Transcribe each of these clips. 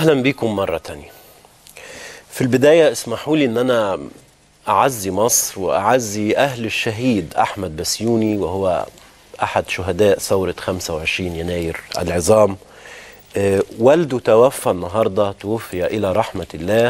اهلا بيكم مره تانية في البدايه اسمحوا لي ان انا اعزي مصر واعزي اهل الشهيد احمد بسيوني وهو احد شهداء ثوره 25 يناير العظام آه، والده توفى النهارده توفي الى رحمه الله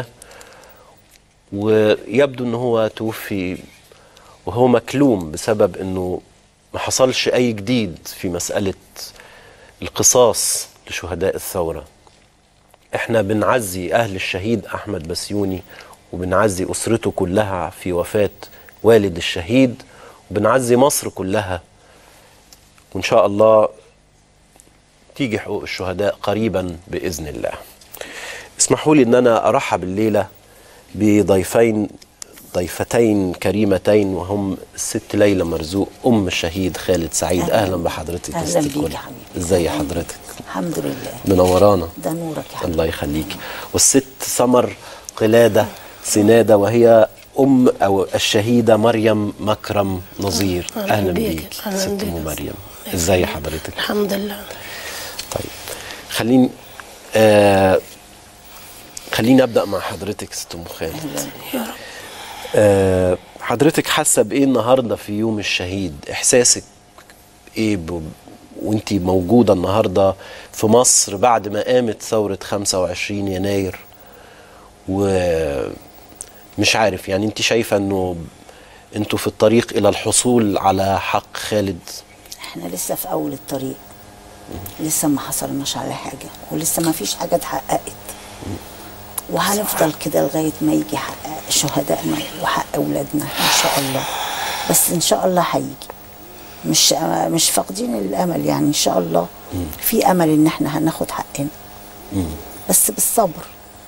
ويبدو ان هو توفي وهو مكلوم بسبب انه ما حصلش اي جديد في مساله القصاص لشهداء الثوره احنا بنعزي اهل الشهيد احمد بسيوني وبنعزي اسرته كلها في وفاه والد الشهيد وبنعزي مصر كلها وان شاء الله تيجي حقوق الشهداء قريبا باذن الله اسمحوا لي ان انا ارحب الليله بضيفين ضيفتين كريمتين وهم الست ليلى مرزوق ام الشهيد خالد سعيد اهلا بحضرتك يا أهلاً ست بيك الكل. يا حبيبي. ازي أهلاً حضرتك الحمد لله منورانا ده نورك يا حبيبي الله يخليك والست سمر قلادة سنادة وهي أم أو الشهيدة مريم مكرم نظير أهلاً أهلا بيك. بيك أهلاً ست بيك. أم مريم إزاي حضرتك الحمد لله طيب خليني آه خليني أبدأ مع حضرتك ست أم خالد يا رب آه حضرتك حاسة بإيه النهاردة في يوم الشهيد إحساسك إيه ب... وانتي موجودة النهاردة في مصر بعد ما قامت ثورة 25 يناير ومش عارف يعني انت شايفة انه انتوا في الطريق الى الحصول على حق خالد احنا لسه في اول الطريق لسه ما حصلناش على حاجه ولسه ما فيش حاجه اتحققت وهنفضل كده لغايه ما يجي حق شهدائنا وحق اولادنا ان شاء الله بس ان شاء الله هيجي مش مش فاقدين الامل يعني ان شاء الله في امل ان احنا هناخد حقنا بس بالصبر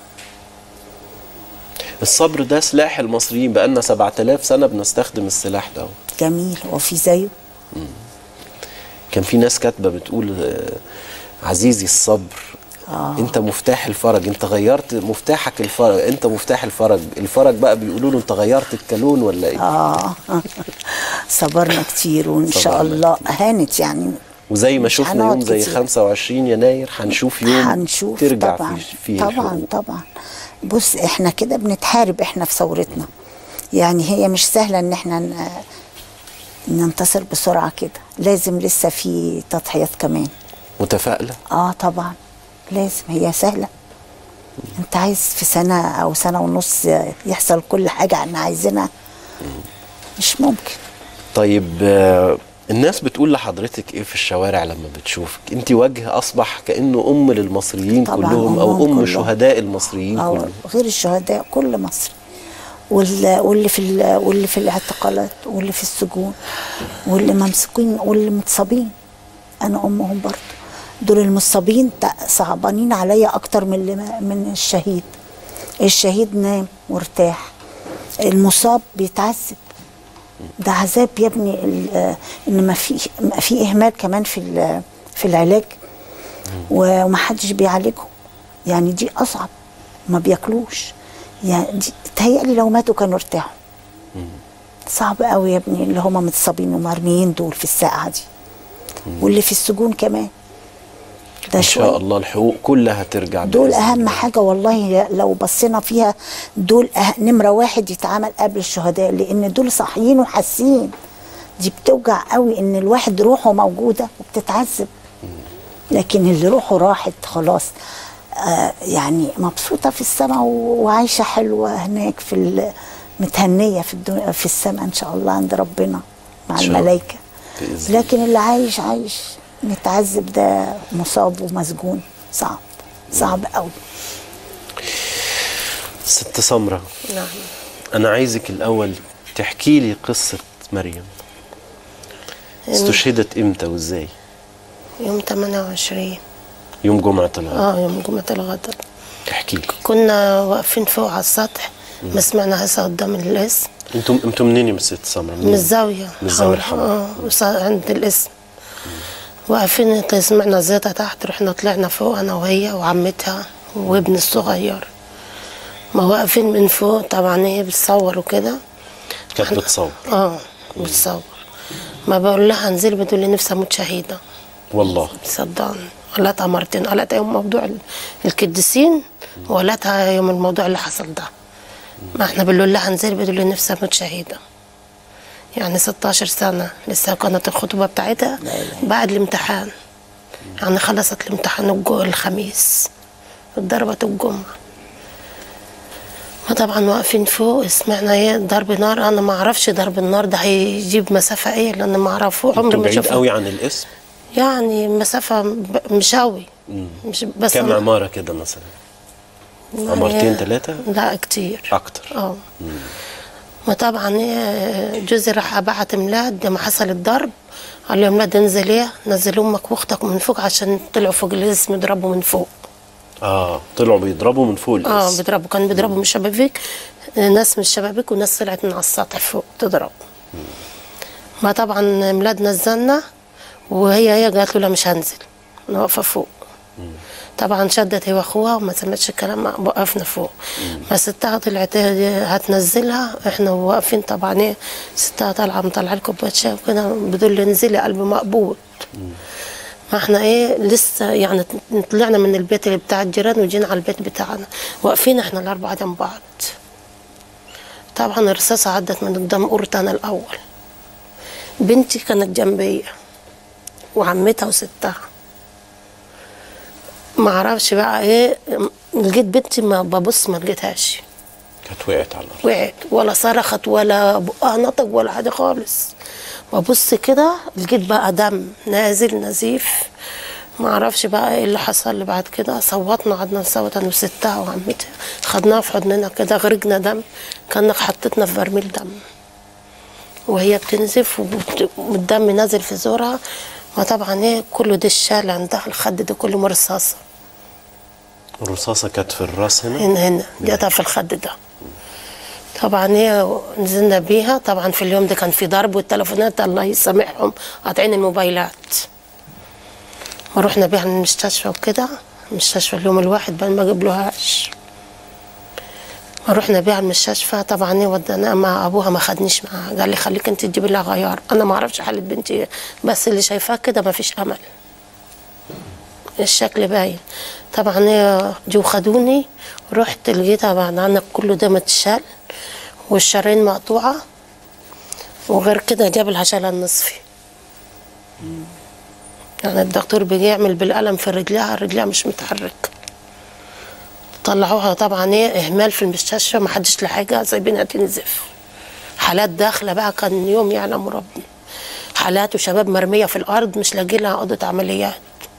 الصبر ده سلاح المصريين بقالنا 7000 سنة بنستخدم السلاح ده جميل وفي زيه كان في ناس كاتبة بتقول آه، عزيزي الصبر آه. انت مفتاح الفرج انت غيرت مفتاحك الفرج انت مفتاح الفرج الفرج بقى بيقولوا له انت غيرت الكالون ولا ايه اه صبرنا كتير وان شاء صبرنا الله هانت يعني وزي ما مش شفنا هنقعد يوم زي كتير. 25 يناير هنشوف يوم هنشوف ترجع طبعا فيه فيه طبعا الحقوق. طبعا بص احنا كده بنتحارب احنا في ثورتنا يعني هي مش سهله ان احنا ن- ننتصر بسرعه كده لازم لسه في تضحيات كمان متفائلة اه طبعا لازم هي سهله انت عايز في سنه او سنه ونص يحصل كل حاجه احنا عايزينها مش ممكن طيب آه، الناس بتقول لحضرتك ايه في الشوارع لما بتشوفك انت وجه اصبح كانه ام للمصريين طبعاً كلهم او أمهم ام كلهم. شهداء المصريين أو كلهم غير الشهداء كل مصر وال- واللي في ال- واللي في الاعتقالات واللي في السجون واللي ممسوكين واللي متصابين انا امهم برضه دول المصابين تع- صعبانين عليا اكتر من اللي ما- من الشهيد الشهيد نام وارتاح المصاب بيتعذب ده عذاب يا ابني ال- ان ما في ما في اهمال كمان في ال- في العلاج ومحدش بيعالجهم يعني دي اصعب ما بياكلوش يعني دي تهيألي لو ماتوا كانوا ارتاحوا صعب قوي يا ابني اللي هم متصابين ومرميين دول في الساعه دي واللي في السجون كمان ده ان شوية. شاء الله الحقوق كلها ترجع دول بإذن اهم الله. حاجه والله لو بصينا فيها دول أه- نمره واحد يتعامل قبل الشهداء لان دول صاحيين وحاسين دي بتوجع قوي ان الواحد روحه موجوده وبتتعذب لكن اللي روحه راحت خلاص آه يعني مبسوطه في السماء و- وعايشه حلوه هناك في ال- متهنيه في الدنيا في السماء ان شاء الله عند ربنا مع إن شاء الله. الملائكه بإذن الله. لكن اللي عايش عايش متعذب ده مصاب ومسجون صعب صعب قوي ست سمرة نعم انا عايزك الاول تحكي لي قصة مريم استشهدت امتى وازاي يوم 28 يوم جمعة الغد اه يوم جمعة الغدر احكي لي كنا واقفين فوق على السطح ما سمعنا هسه قدام الاسم انتم انتم منين يا ست سمرة من الزاوية من الزاوية الحمراء. اه وص- عند الاسم واقفين سمعنا زيطة تحت رحنا طلعنا فوق انا وهي وعمتها وابن الصغير ما واقفين من فوق طبعا هي بتصور وكده كانت بتصور اه بتصور ما بقول لها انزلي بتقول لي نفسي اموت شهيده والله صدقني قالتها مرتين قالت ايوه موضوع ال- القديسين ولادها يوم الموضوع اللي حصل ده ما احنا بنقول لها انزلي بتقول لي نفسي اموت شهيده يعني 16 سنه لسه كانت الخطوبه بتاعتها بعد الامتحان يعني خلصت الامتحان الجو- الخميس اتضربت الجمعه ما طبعا واقفين فوق سمعنا ايه ضرب نار انا ما اعرفش ضرب النار ده هيجيب مسافه ايه لان ما اعرفه عمري انتوا ما بعيد شفته قوي عن الاسم يعني مسافه ب- مش قوي مش بس كم أنا- عماره كده مثلا يعني عمارتين ثلاثه لا كتير اكتر اه ما طبعا إيه، جوزي راح ابعت ميلاد لما حصل الضرب قال لهم ميلاد انزل ايه نزل امك واختك من فوق عشان طلعوا فوق الاسم يضربوا من فوق اه طلعوا بيضربوا من فوق اه الاسم بيضربوا كانوا بيضربوا من الشبابيك آه، ناس من الشبابيك وناس طلعت من على السطح فوق تضرب ما طبعا ميلاد نزلنا وهي هي قالت له لا مش هنزل انا واقفه فوق طبعا شدت هي واخوها وما سمعتش الكلام وقفنا فوق ما ستها طلعت هي هتنزلها احنا واقفين طبعا ايه ستها طالعه مطلعه لي كوبايه شاي وكده بتقول لي انزلي قلبي مقبوض ما احنا ايه لسه يعني طلعنا من البيت اللي بتاع الجيران وجينا على البيت بتاعنا واقفين احنا الاربعه جنب بعض طبعا الرصاصه عدت من قدام قرتي انا الاول بنتي كانت جنبي وعمتها وستها ما اعرفش بقى ايه لقيت بنتي ما ببص ما لقيتهاش كانت وقعت على الارض وقعت ولا صرخت ولا بقها نطق ولا حاجه خالص ببص كده لقيت بقى دم نازل نزيف ما اعرفش بقى ايه اللي حصل لي بعد كده صوتنا قعدنا نصوت انا وستها وعمتها خدناها في حضننا كده غرقنا دم كانك حطيتنا في برميل دم وهي بتنزف وبت- والدم نازل في زورها ما طبعا ايه كله ده الشال عندها الخد ده كله مرصاصه الرصاصه كانت في الراس هنا هنا هنا جاتها في الخد ده طبعا هي نزلنا بيها طبعا في اليوم ده كان في ضرب والتليفونات الله يسامحهم قاطعين الموبايلات ورحنا بيها المستشفى وكده المستشفى اليوم الواحد بل ما جبلوهاش رحنا بيها المستشفى طبعا هي ودانا مع ابوها ما خدنيش معاها قال لي خليك انت تجيبي لها غيار انا ما اعرفش حاله بنتي إيه، بس اللي شايفاه كده ما فيش امل الشكل باين طبعا هي جو خدوني رحت لقيتها بعد عنك كله ده متشال والشرايين مقطوعة وغير كده جاب لها شلل نصفي يعني الدكتور بيجي يعمل بالقلم في رجلها رجلها مش متحرك طلعوها طبعا ايه اهمال في المستشفى ما حدش لحاجه سايبينها تنزف حالات داخله بقى كان يوم يعلم ربنا حالات وشباب مرميه في الارض مش لاقي لها اوضه عمليات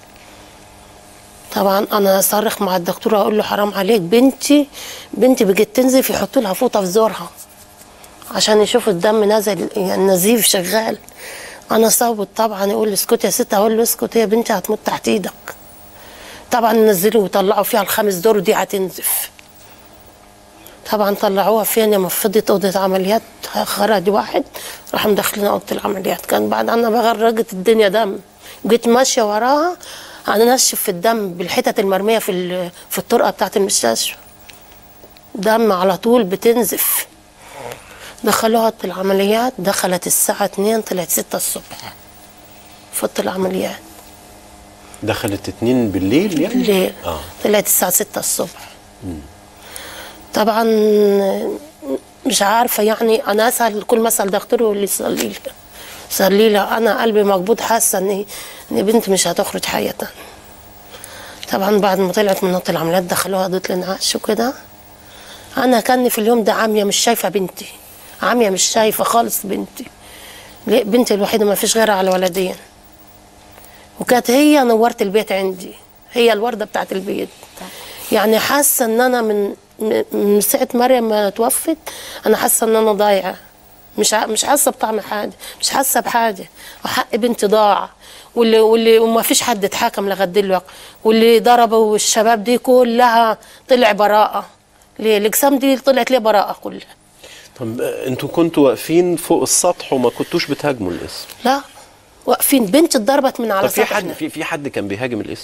طبعا انا اصرخ مع الدكتور اقول له حرام عليك بنتي بنتي بقت تنزف يحطوا لها فوطه في زورها عشان يشوفوا الدم نازل يعني النزيف شغال انا صوت طبعا يقول لي اسكت يا ست اقول له اسكت يا بنتي هتموت تحت ايدك طبعا نزلوا وطلعوا فيها الخمس دور ودي هتنزف طبعا طلعوها فين لما فضت اوضه عمليات خرج واحد راحوا مدخلين اوضه العمليات كان بعد عنها بقى غرقت الدنيا دم جيت ماشيه وراها انا نشف في الدم بالحتت المرميه في ال- في الطرقه بتاعت المستشفى دم على طول بتنزف دخلوها اوضه العمليات دخلت الساعه 2 طلعت 6 الصبح في اوضه العمليات دخلت اتنين بالليل يعني ليه؟ اه طلعت الساعة 6 الصبح طبعا مش عارفة يعني أنا أسأل كل ما أسأل دكتور يقول لي صلي لي صلي لي أنا قلبي مقبوض حاسة إن إن بنتي مش هتخرج حية طبعا بعد ما طلعت من اوضه العمليات دخلوها اوضه الانعاش وكده انا كان في اليوم ده عاميه مش شايفه بنتي عاميه مش شايفه خالص بنتي ليه بنتي الوحيده ما فيش غيرها على ولدين وكانت هي نورت البيت عندي هي الورده بتاعت البيت يعني حاسه ان انا من من- من ساعه مريم ما توفت انا حاسه ان انا ضايعه مش ع- مش حاسه بطعم حاجه مش حاسه بحاجه وحق بنتي ضاع واللي واللي وما فيش حد اتحاكم لغايه دلوقتي واللي ضربوا الشباب دي كلها طلع براءه ليه الاجسام دي طلعت ليه براءه كلها طب آه، انتوا كنتوا واقفين فوق السطح وما كنتوش بتهاجموا الاسم لا واقفين بنتي اتضربت من على طب في حد سطحنا في في حد كان بيهاجم الاسم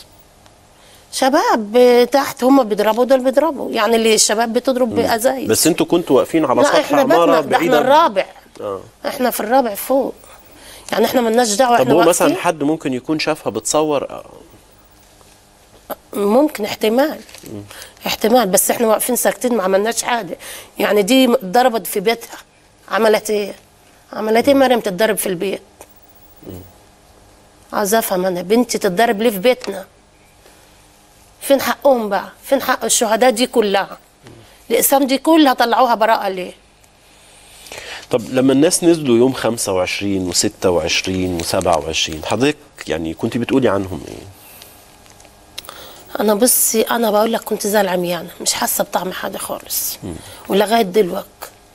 شباب تحت هم بيضربوا دول بيضربوا يعني اللي الشباب بتضرب بأزايز بس انتوا كنتوا واقفين على لا سطح احنا عماره بيتنا ده احنا بعيده الرابع اه احنا في الرابع فوق يعني احنا ملناش دعوه طب احنا هو مثلا واقفين. حد ممكن يكون شافها بتصور آه، ممكن احتمال احتمال بس احنا واقفين ساكتين ما عملناش حاجه يعني دي ضربت في بيتها عملت ايه عملت ايه مريم تتضرب في البيت عايزه افهم انا بنتي تتضرب ليه في بيتنا فين حقهم بقى فين حق الشهداء دي كلها الاقسام دي كلها طلعوها براءه ليه طب لما الناس نزلوا يوم 25 و26 و27 حضرتك يعني كنت بتقولي عنهم ايه؟ انا بصي انا بقول لك كنت زي العميانه مش حاسه بطعم حاجه خالص ولغايه دلوقتي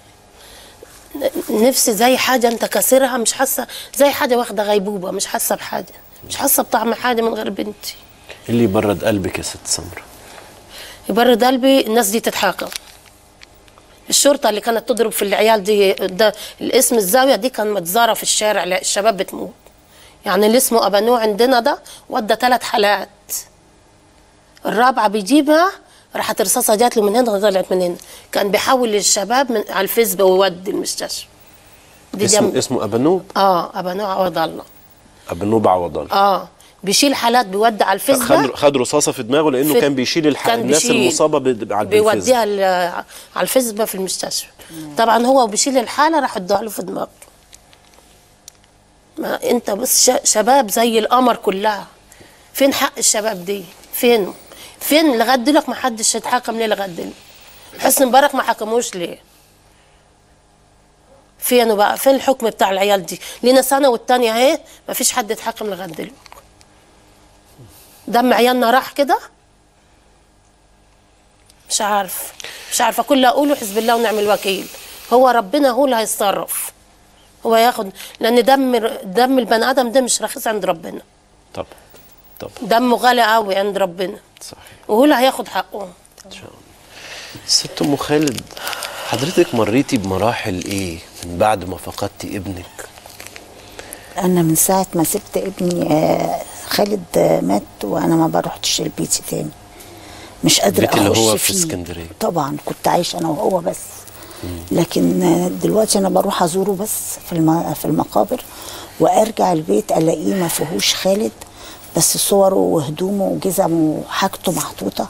ن- نفسي زي حاجه انت كسرها مش حاسه زي حاجه واخده غيبوبه مش حاسه بحاجه مش حاسه بطعم حاجه من غير بنتي إيه اللي يبرد قلبك يا ست سمرة؟ يبرد قلبي الناس دي تتحاكم الشرطه اللي كانت تضرب في العيال دي ده الاسم الزاويه دي كان متزاره في الشارع لا، الشباب بتموت يعني اللي اسمه ابانو عندنا ده ودى ثلاث حالات الرابعه بيجيبها راحت رصاصه جات له من هنا طلعت من هنا كان بيحول الشباب من على الفيسبوك ويودي المستشفى دي اسمه جنب اسمه ابنوب اه ابانو عوض الله ابنوب عوض الله اه بيشيل حالات بيودي على الفيسبوك خد خد رصاصه في دماغه لانه في- كان بيشيل الح... كان الناس بيشيل. المصابه ب... على الفيسبوك. بيوديها ال- على الفيسبوك في المستشفى طبعا هو بيشيل الحاله راح ادوها له في دماغه ما انت بس ش- شباب زي القمر كلها فين حق الشباب دي فين فين لغايه دلوقتي ما حدش اتحكم ليه لغايه دلوقتي حسني مبارك ما حكموش ليه فين بقى فين الحكم بتاع العيال دي لينا سنه والتانيه اهي ما فيش حد اتحكم لغايه دلوقتي دم عيالنا راح كده مش عارف مش عارفه كل اللي اقوله حزب الله ونعم الوكيل هو ربنا هو اللي هيتصرف هو ياخد لان دم دم البني ادم ده مش رخيص عند ربنا طب طب دمه غالي قوي عند ربنا صحيح وهو اللي هياخد حقه ان شاء الله ست ام خالد حضرتك مريتي بمراحل ايه من بعد ما فقدتي ابنك انا من ساعه ما سبت ابني آه، خالد آه، مات وانا ما بروحش البيت تاني مش قادره البيت اللي اخش هو في فيه. اسكندرية. طبعا كنت عايشه انا وهو بس لكن آه، دلوقتي انا بروح ازوره بس في الم- في المقابر وارجع البيت الاقيه ما فيهوش خالد بس صوره وهدومه وجزمه وحاجته محطوطه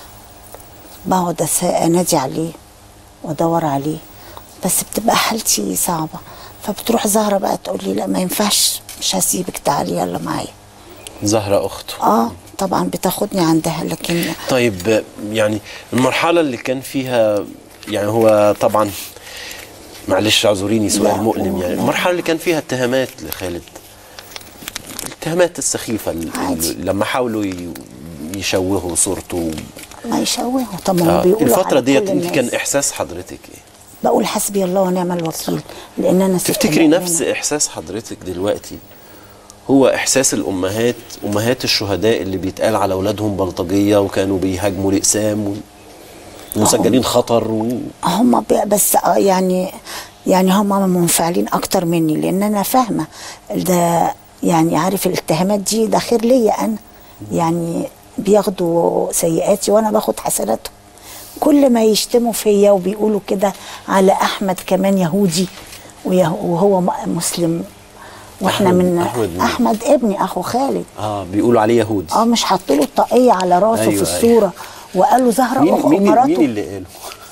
بقعد أس- انادي عليه وادور عليه بس بتبقى حالتي صعبه فبتروح زهره بقى تقول لي لا ما ينفعش مش هسيبك تعالي يلا معايا زهره اخته اه طبعا بتاخدني عندها لكن طيب يعني المرحله اللي كان فيها يعني هو طبعا معلش اعذريني لا، سؤال مؤلم قول، يعني لا. المرحله اللي كان فيها اتهامات لخالد الاتهامات السخيفه ال- عادي. ال- لما حاولوا ي- يشوهوا صورته ما يشوهوا طب ما آه، هم بيقولوا الفتره على ديت كل انت كان الناس. احساس حضرتك ايه بقول حسبي الله ونعم الوكيل لان انا ست تفتكري مؤمنة. نفس احساس حضرتك دلوقتي هو احساس الامهات امهات الشهداء اللي بيتقال على اولادهم بلطجيه وكانوا بيهاجموا الاقسام و- ومسجلين خطر و... هم ب- بس آه يعني يعني هم منفعلين اكتر مني لان انا فاهمه ده يعني عارف الاتهامات دي ده خير ليا انا يعني بياخدوا سيئاتي وانا باخد حسناتهم كل ما يشتموا فيا وبيقولوا كده على احمد كمان يهودي ويه- وهو م- مسلم واحنا أحمد- من أحمد مين؟ احمد ابني اخو خالد اه بيقولوا عليه يهودي اه مش حطوا له الطاقيه على راسه أيوة، في أيوة. الصوره وقالوا زهره مين أخو مين مراته مين اللي قاله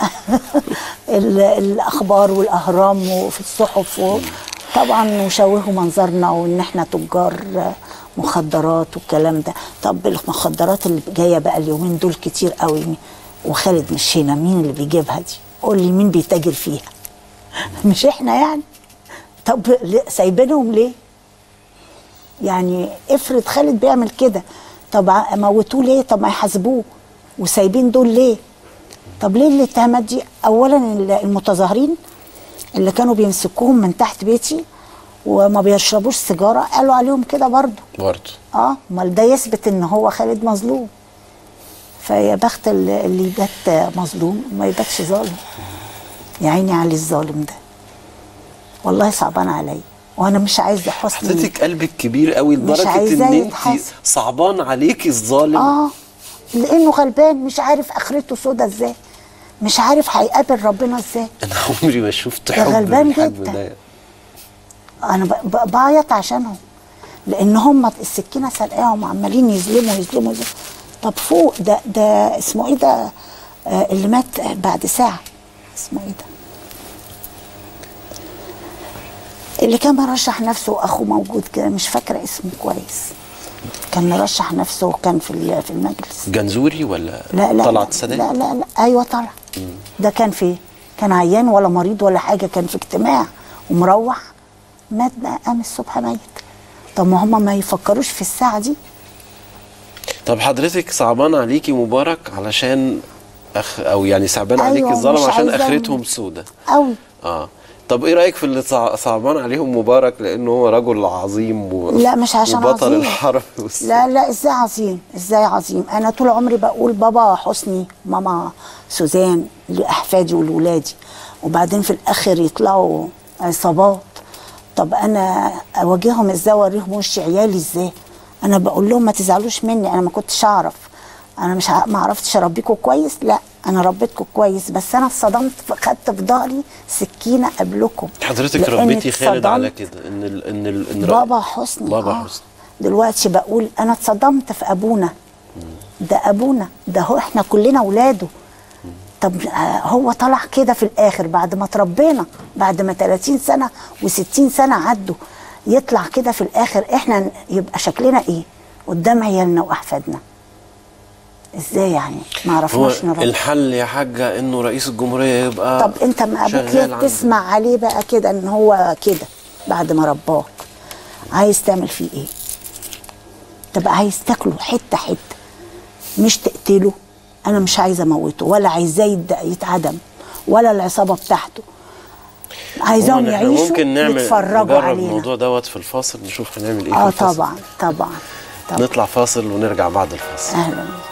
ال- الاخبار والاهرام وفي الصحف و- طبعا وشوهوا منظرنا وان احنا تجار مخدرات والكلام ده طب المخدرات اللي جايه بقى اليومين دول كتير قوي وخالد مش هنا مين اللي بيجيبها دي قول لي مين بيتاجر فيها مش احنا يعني طب ليه- سايبينهم ليه يعني افرض خالد بيعمل كده طب ع- موتوه ليه طب ما يحاسبوه وسايبين دول ليه طب ليه الاتهامات دي اولا ال- المتظاهرين اللي كانوا بيمسكوهم من تحت بيتي وما بيشربوش سيجاره قالوا عليهم كده برضو برضه اه امال ده يثبت ان هو خالد مظلوم فيا بخت ال- اللي يبات مظلوم وما يباتش ظالم يا عيني على الظالم ده والله صعبان عليا وانا مش عايزه حسن حضرتك قلبك كبير قوي مش لدرجه عايزاه ان انت يتحاسب. صعبان عليكي الظالم اه لانه غلبان مش عارف اخرته سودا ازاي مش عارف هيقابل ربنا ازاي انا عمري ما شفت ده حب غلبان بالحجم جدا. ده انا ب- ب- بعيط عشانهم لان هم السكينه سرقاهم وعمالين يظلموا يظلموا يظلموا طب فوق ده ده اسمه ايه ده آه اللي مات بعد ساعه اسمه ايه ده اللي كان مرشح نفسه واخوه موجود كده مش فاكره اسمه كويس كان مرشح نفسه وكان في ال- في المجلس جنزوري ولا لا لا طلعت لا, السادات لا لا لا ايوه طلع ده كان في كان عيان ولا مريض ولا حاجه كان في اجتماع ومروح مات بقى قام الصبح ميت طب ما هم ما يفكروش في الساعه دي طب حضرتك صعبان عليكي مبارك علشان أخ او يعني صعبان أيوة، عليكي الظلم مش عشان عايزاهم. اخرتهم سودة قوي اه طب ايه رايك في اللي صع- صعبان عليهم مبارك لانه هو رجل عظيم و... لا مش عشان وبطل عظيم الحرب والس- لا لا ازاي عظيم ازاي عظيم انا طول عمري بقول بابا حسني ماما سوزان لاحفادي ولولادي وبعدين في الاخر يطلعوا عصابات طب انا اواجههم ازاي اوريهم وش عيالي ازاي انا بقول لهم ما تزعلوش مني انا ما كنتش اعرف انا مش ع- ما عرفتش اربيكم كويس لا انا ربيتكم كويس بس انا اتصدمت خدت في ظهري سكينه قبلكم حضرتك لأن ربيتي خالد على اتصدمت. كده ان ال... ان ال... ان بابا حسني بابا آه. حسني دلوقتي بقول انا اتصدمت في ابونا ده ابونا ده هو احنا كلنا اولاده طب آه، هو طلع كده في الاخر بعد ما تربينا بعد ما 30 سنه و60 سنه عدوا يطلع كده في الاخر احنا ن- يبقى شكلنا ايه قدام عيالنا واحفادنا ازاي يعني ما هو عرفناش نربي الحل يا حاجه انه رئيس الجمهوريه يبقى طب انت ما ابوك شغال ليه عندك. تسمع عليه بقى كده ان هو كده بعد ما رباك عايز تعمل فيه ايه تبقى عايز تاكله حته حته مش تقتله انا مش عايزه اموته ولا عايزاه يد- يتعدم ولا العصابه بتاعته عايزاهم عموماً احنا يعيشوا ممكن نعمل يتفرجوا نجرب علينا الموضوع دوت في الفاصل نشوف هنعمل ايه اه في الفاصل طبعا طبعا طبعا نطلع فاصل ونرجع بعد الفاصل اهلا بيك